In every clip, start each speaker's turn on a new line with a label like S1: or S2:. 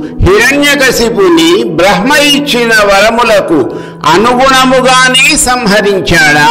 S1: హిరణ్యకశిపుని బ్రహ్మ ఇచ్చిన వరములకు అనుగుణముగానే సంహరించాడా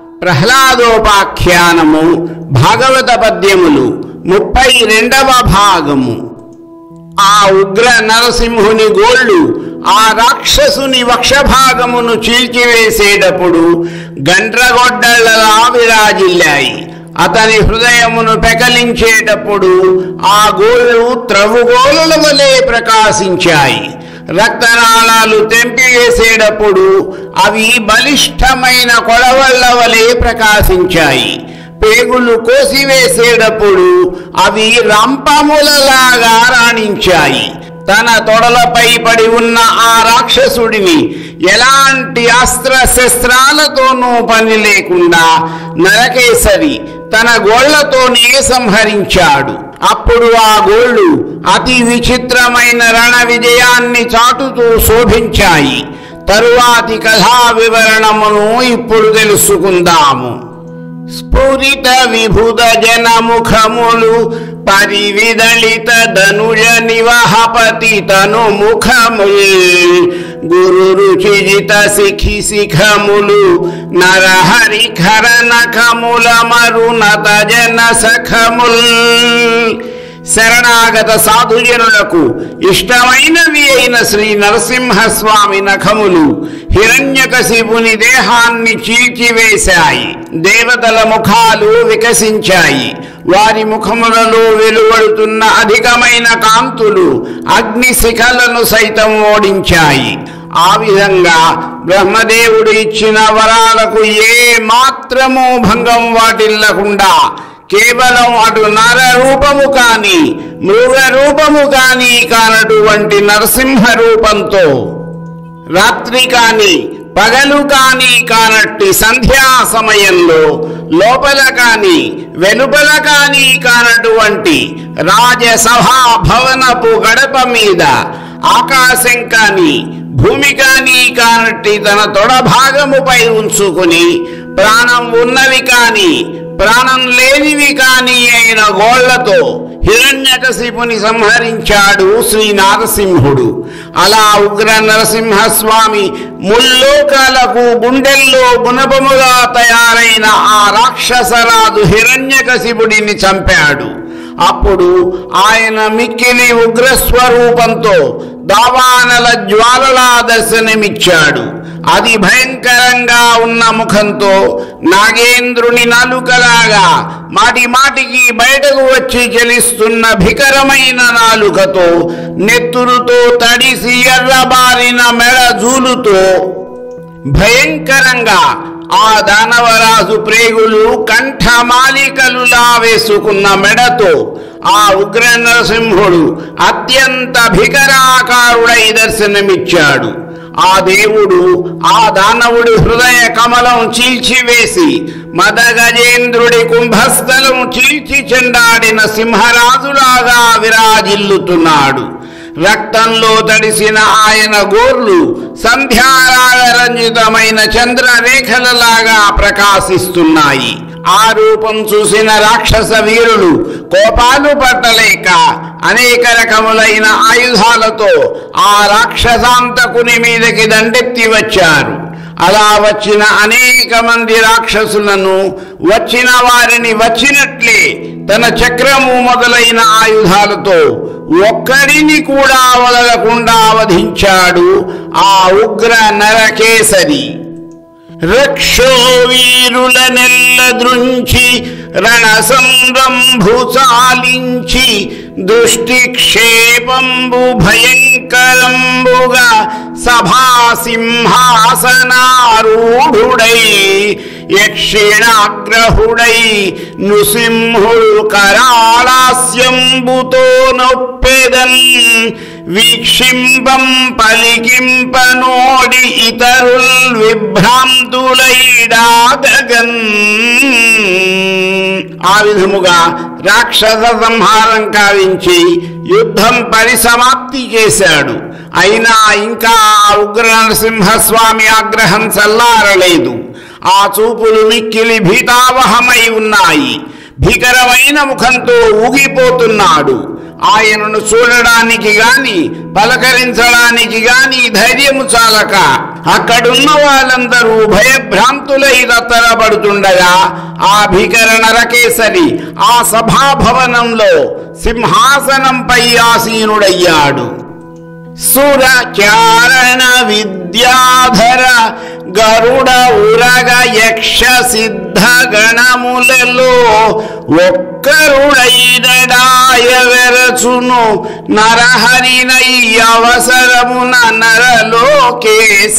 S1: ప్రహ్లాదోపాఖ్యానము భాగవత పద్యములు ముప్పై రెండవ భాగము ఆ ఉగ్ర నరసింహుని గోళ్ళు ఆ రాక్షసుని వక్షభాగమును చీల్చివేసేటప్పుడు గండ్రగొడ్డళ్ళలా విరాజిల్లాయి అతని హృదయమును పెకలించేటప్పుడు ఆ గోళ్ళు త్రవుగోలుల వలె ప్రకాశించాయి రక్తనాళాలు తెంపివేసేటప్పుడు అవి బలిష్టమైన కొడవళ్ల వలె ప్రకాశించాయి పేగులు కోసివేసేటప్పుడు అవి రంపములలాగా రాణించాయి తన తొడలపై పడి ఉన్న ఆ రాక్షసుడిని ఎలాంటి అస్త్ర శస్త్రాలతోనూ పని లేకుండా నరకేసరి తన గోళ్లతోనే సంహరించాడు అప్పుడు ఆ గోళ్ళు అతి విచిత్రమైన రణ విజయాన్ని చాటుతూ శోభించాయి తరువాతి కథా వివరణమును ఇప్పుడు తెలుసుకుందాము స్ఫురిత విభుద జన ముఖములు పరివిదళిత ధనుజ నివహపతి తను ముఖముల్ గురు రుచిజిత శిఖి శిఖములు నరహరి ఖర నఖముల మరునత జన సఖముల్ శరణాగత సాధుజనులకు ఇష్టమైనవి అయిన శ్రీ నరసింహస్వామి నఖములు హిరణ్యకశిపుని దేహాన్ని చీల్చివేశాయి దేవతల ముఖాలు వికసించాయి వారి ముఖములలో వెలువడుతున్న అధికమైన కాంతులు అగ్ని శిఖలను సైతం ఓడించాయి ఆ విధంగా బ్రహ్మదేవుడు ఇచ్చిన వరాలకు ఏ మాత్రము భంగం వాటిల్లకుండా కేవలం అటు నర రూపము కాని మృగ రూపము కాని కానటువంటి నరసింహ రూపంతో రాత్రి కాని పగలు కాని కానట్టి సంధ్యా సమయంలో లోపల కాని వెలుపల కాని కానటువంటి రాజసభా భవనపు గడప మీద ఆకాశం కాని భూమి కాని కానట్టి తన తొడ భాగముపై ఉంచుకుని ప్రాణం ఉన్నవి కాని ప్రాణం లేనివి కాని అయిన గోళ్లతో హిరణ్యకశిపుని సంహరించాడు శ్రీ నారసింహుడు అలా ఉగ్ర నరసింహస్వామి ముల్లోకాలకు గుండెల్లో గుణపముగా తయారైన ఆ రాక్షసరాజు హిరణ్యకశిపుడిని చంపాడు అప్పుడు ఆయన మిక్కిలి ఉగ్రస్వరూపంతో దావానల జ్వాలలా దర్శనమిచ్చాడు అది భయంకరంగా ఉన్న ముఖంతో నాగేంద్రుని నాలుకలాగా మాటి మాటికి బయటకు వచ్చి చెలిస్తున్న భీకరమైన నాలుకతో నెత్తురుతో తడిసి ఎర్రబారిన మెడ జూలుతో భయంకరంగా ఆ దానవరాజు ప్రేగులు కంఠమాలికలులా వేసుకున్న మెడతో ఆ ఉగ్ర నరసింహుడు అత్యంత భీకరాకారుడై దర్శనమిచ్చాడు ఆ దేవుడు ఆ దానవుడి హృదయ కమలం చీల్చివేసి మదగజేంద్రుడి కుంభస్థలం చీల్చి చెండాడిన సింహరాజులాగా విరాజిల్లుతున్నాడు రక్తంలో తడిసిన ఆయన గోర్లు సంధ్యారాగరంజితమైన చంద్రరేఖలలాగా ప్రకాశిస్తున్నాయి ఆ రూపం చూసిన రాక్షస వీరులు కోపాలు పట్టలేక అనేక రకములైన ఆయుధాలతో ఆ రాక్షసాంతకుని మీదకి దండెత్తి వచ్చారు అలా వచ్చిన అనేక మంది రాక్షసులను వచ్చిన వారిని వచ్చినట్లే తన చక్రము మొదలైన ఆయుధాలతో ఒక్కడిని కూడా వదలకుండా వధించాడు ఆ ఉగ్ర నరకేసరి రక్షో వీరుల నెల్ల దృంచి రణ సంరంభు చాలించి దృష్టి క్షేపంబు భయంకరంబుగా సభా సింహాసనారూఢుడై యక్షిణాగ్రహుడై నృసింహుడు కరాళాస్యంబుతో నొప్పెదన్ వీక్షింపం పలికింపనోడి ఇతరుల్ విభ్రాంతులైడాగన్ ఆ విధముగా రాక్షస సంహారం కావించి యుద్ధం పరిసమాప్తి చేశాడు అయినా ఇంకా ఆ ఉగ్ర నరసింహస్వామి ఆగ్రహం చల్లారలేదు ఆ చూపులు మిక్కిలి భీతావహమై ఉన్నాయి భీకరమైన ముఖంతో ఊగిపోతున్నాడు ఆయనను చూడడానికి గాని పలకరించడానికి గాని ధైర్యము చాలక అక్కడున్న వాళ్ళందరూ భయభ్రాంతులై రత్తరపడుతుండగా ఆ భీకర నరకేసరి ఆ సభాభవనంలో సింహాసనంపై ఆసీనుడయ్యాడు సురచారణ విద్యాధర గరుడ ఉరగ యక్ష సిద్ధ గణములలో ఒక్కరుడైనడాయ వెరచును నరహరినై అవసరమున నరలోకేశ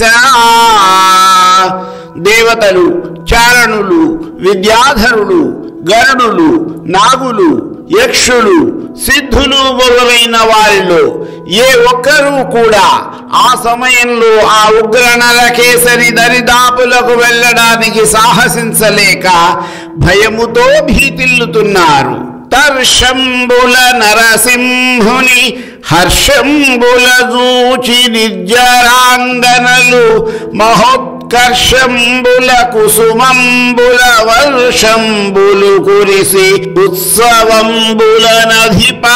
S1: దేవతలు చారణులు విద్యాధరులు గరుడులు నాగులు యక్షులు సిద్ధులు మొదలైన వారిలో ఏ ఒక్కరూ కూడా ఆ సమయంలో ఆ ఉగ్ర నరకేసరి దరిదాపులకు వెళ్ళడానికి సాహసించలేక భయముతో భీతిల్లుతున్నారు తర్షంబుల నరసింహుని హర్షంబుల జూచి నిర్జరాంగనలు మహోత్కర్షంబుల కుసుమంబుల వర్షంబులు కురిసి ఉత్సవంబుల నధిపా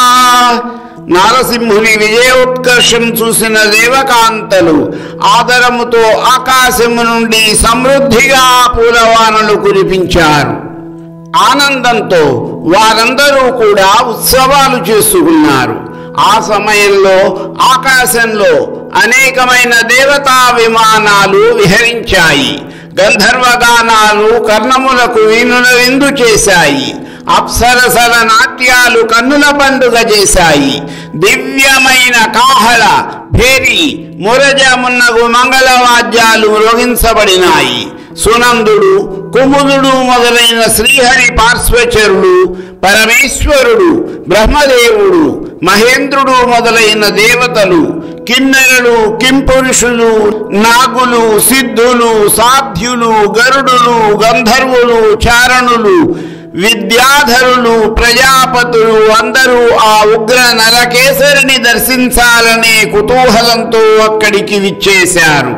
S1: నారసింహుని విజయోత్కర్షం చూసిన దేవకాంతలు ఆదరముతో ఆకాశము నుండి సమృద్ధిగా పూలవానలు కురిపించారు ఆనందంతో వారందరూ కూడా ఉత్సవాలు చేసుకున్నారు ఆ సమయంలో ఆకాశంలో అనేకమైన దేవతా విమానాలు విహరించాయి గంధర్వగానాలు కర్ణములకు వీణుల విందు చేశాయి అప్సరసల నాట్యాలు కన్నుల పండుగ చేశాయి దివ్యమైన కాహళ భేరి మురజ మున్నగు మంగళవాద్యాలు మ్రోగించబడినాయి సునందుడు కుముదుడు మొదలైన శ్రీహరి పార్శ్వచరుడు పరమేశ్వరుడు బ్రహ్మదేవుడు మహేంద్రుడు మొదలైన దేవతలు కిన్నెరలు కింపురుషులు నాగులు సిద్ధులు సాధ్యులు గరుడులు గంధర్వులు చారణులు విద్యాధరులు ప్రజాపతులు అందరూ ఆ ఉగ్ర నరకేసరిని దర్శించాలనే కుతూహలంతో అక్కడికి విచ్చేశారు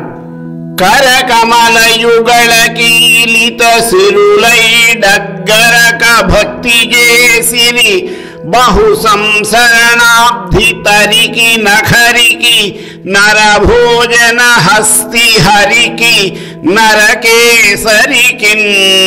S1: కరకమల యుగళ కీలిత సిరులై డగ్గరక భక్తి చేసిరి బహు సంసరణాబ్ధి తరికి నఖరికి నరభోజన హస్తి హరికి నరకేసరికి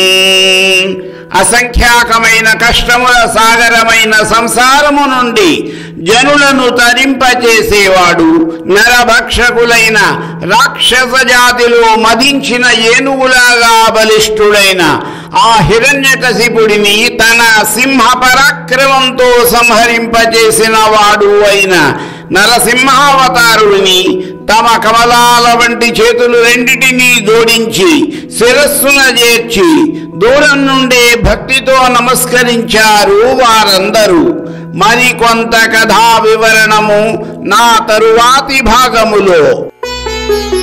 S1: అసంఖ్యాకమైన కష్టముల సాగరమైన సంసారము నుండి జనులను తరింపచేసేవాడు నరభక్షకులైన రాక్షస జాతిలో మదించిన ఏనుగులాగా బలిష్ఠుడైన ఆ హిరణ్యకశిపుడిని తన సింహ పరాక్రమంతో సంహరింపచేసిన వాడు అయిన నరసింహావతారుడిని తమ కమలాల వంటి చేతులు రెండిటినీ జోడించి శిరస్సున చేర్చి దూరం నుండే భక్తితో నమస్కరించారు వారందరూ మరికొంత కథా వివరణము నా తరువాతి భాగములో